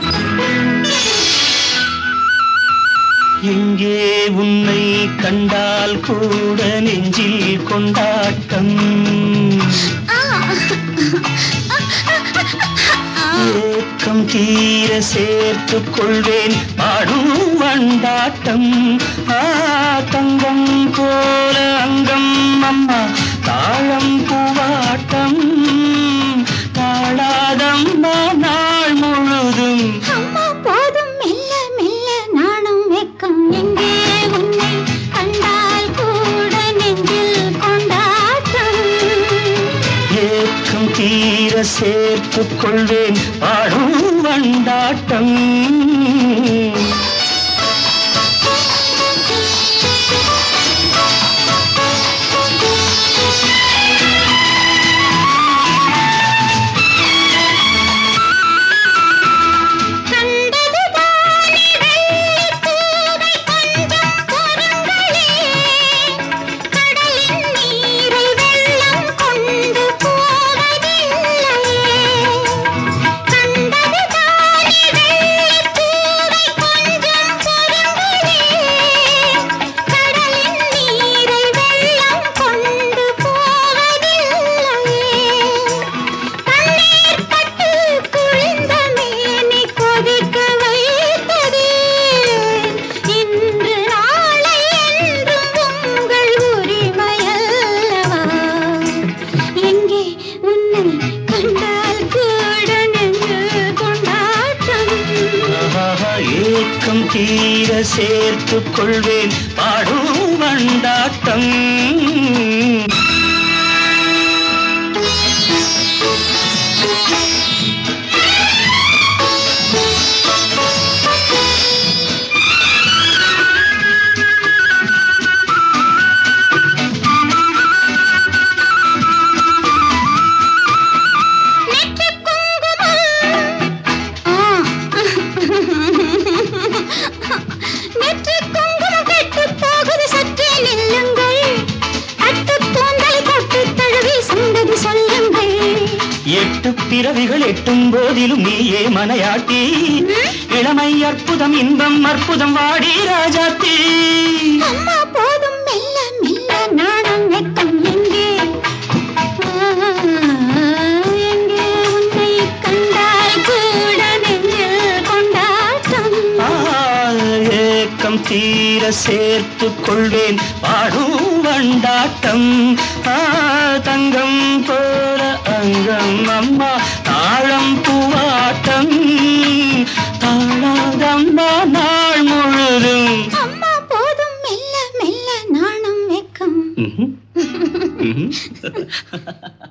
எங்கே உன்னை கண்டால் கூட நெஞ்சில் கொண்டாட்டம் ஏக்கம் தீர சேர்த்துக் கொள்வேன் பாடும் வண்டாட்டம் ஆ தங்கம் போல அங்கம் அம்மா தாளம் பூவாட்டம் தாழாதம்மா நாள் முழுதும் அம்மா போதும் மெல்ல மெல்ல நாணம் வெக்கம் எங்கே உன்னை கண்டால் கூட நெஞ்சில் கொண்டாட்டம் ஏக்கம் தீர சேர்த்துக் கொள்வேன் பாடும் வண்டாட்டம் கண்டது தானே வெள்ளிப்பூவை கொஞ்சம் பொறுங்களே கடலின் நீரை வெள்ளம் கொண்டு போவதில்லையே கண்டது தானே வெள்ளிப்பூவை கொஞ்சம் பொறுங்களே கடலின் நீரை வெள்ளம் கொண்டு போவதில்லையே தண்ணீர் பட்டு குளிர்ந்த மேனி கொதிக்க வைத்ததே இன்று நாளை என்றும் உங்கள் உரிமையல்லவா எங்கே உன்னை கண்டால் கூட நெஞ்சு கொண்டாட்டம் ஆஹா, ஏக்கம் தீர சேர்த்துக் கொள்வேன் பாடும் வண்டாட்டம் நெற்றிக் குங்குமம். ஆ. நெற்றிக் குங்குமம் கெட்டுப் போகுது, சற்றே நில்லுங்கள். அட்டுத் கூந்தலை தொட்டுத் தழுவி சொன்னது சொல்லுங்கள். எட்டு பிறவிகள் எட்டும் போதிலும் நீயே மனையாட்டி இளமை அற்புதம் இன்பம் அற்புதம் வாடி ராஜாத்தி அம்மா போதும் மெல்ல மெல்ல நாணம் வெட்கம் எங்கே ஆ, எங்கே உன்னை கண்டால் கூட நெஞ்சில் கொண்டாட்டம் ஆ, ஏக்கம் தீர சேர்த்துக் கொள்வேன் பாடும் வண்டாட்டம் ஆ, தங்கம் போல அங்கம் அம்மா தாழம் பூவாட்டம் தாழாதம்மா நாள் முழுதும் அம்மா போதும் மெல்ல மெல்ல நாணம் வெக்கம் ம்ஹும். ம்ஹும்.